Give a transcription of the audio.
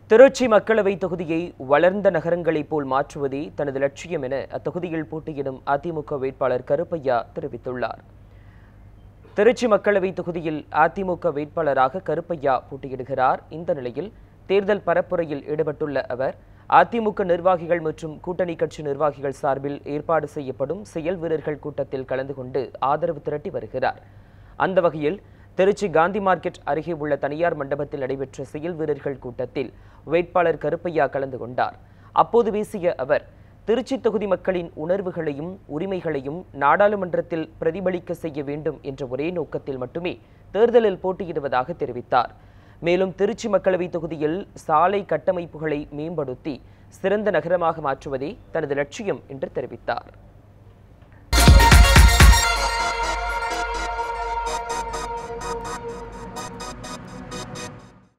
திருச்சி மக்களவை தொகுதியை வளர்ந்த நகரங்களைப் போல் மாற்றுவதே தனது லட்சியம் என அத்தொகுதியில் போட்டியிடும் அதிமுக வேட்பாளர் கருப்பையா தெரிவித்துள்ளார் திருச்சி மக்களவை தொகுதியில் அதிமுக வேட்பாளராக கருப்பையா போட்டியிடுகிறார் இந்த நிலையில் தேர்தல் பரப்புரையில் ஈடுபட்டுள்ள அவர் அதிமுக நிர்வாகிகள் மற்றும் கூட்டணி கட்சி நிர்வாகிகள் சார்பில் ஏற்பாடு செய்யப்படும் செயல் வீரர்கள் கூட்டத்தில் கலந்து கொண்டு ஆதரவு திரட்டி வருகிறார் அந்த வகையில் திருச்சி காந்தி மார்க்கெட் அருகே உள்ள தனியார் மண்டபத்தில் நடைபெற்ற செயல் வீரர்கள் கூட்டத்தில் வேட்பாளர் கருப்பையா கலந்து கொண்டார் அப்போது பேசிய அவர் திருச்சி தொகுதி மக்களின் உணர்வுகளையும் உரிமைகளையும் நாடாளுமன்றத்தில் பிரதிபலிக்க செய்ய வேண்டும் என்ற ஒரே நோக்கத்தில் மட்டுமே தேர்தலில் போட்டியிடுவதாக தெரிவித்தார் மேலும் திருச்சி மக்களவை தொகுதியில் சாலை கட்டமைப்புகளை மேம்படுத்தி சிறந்த நகரமாக மாற்றுவதே தனது லட்சியம் என்று தெரிவித்தார்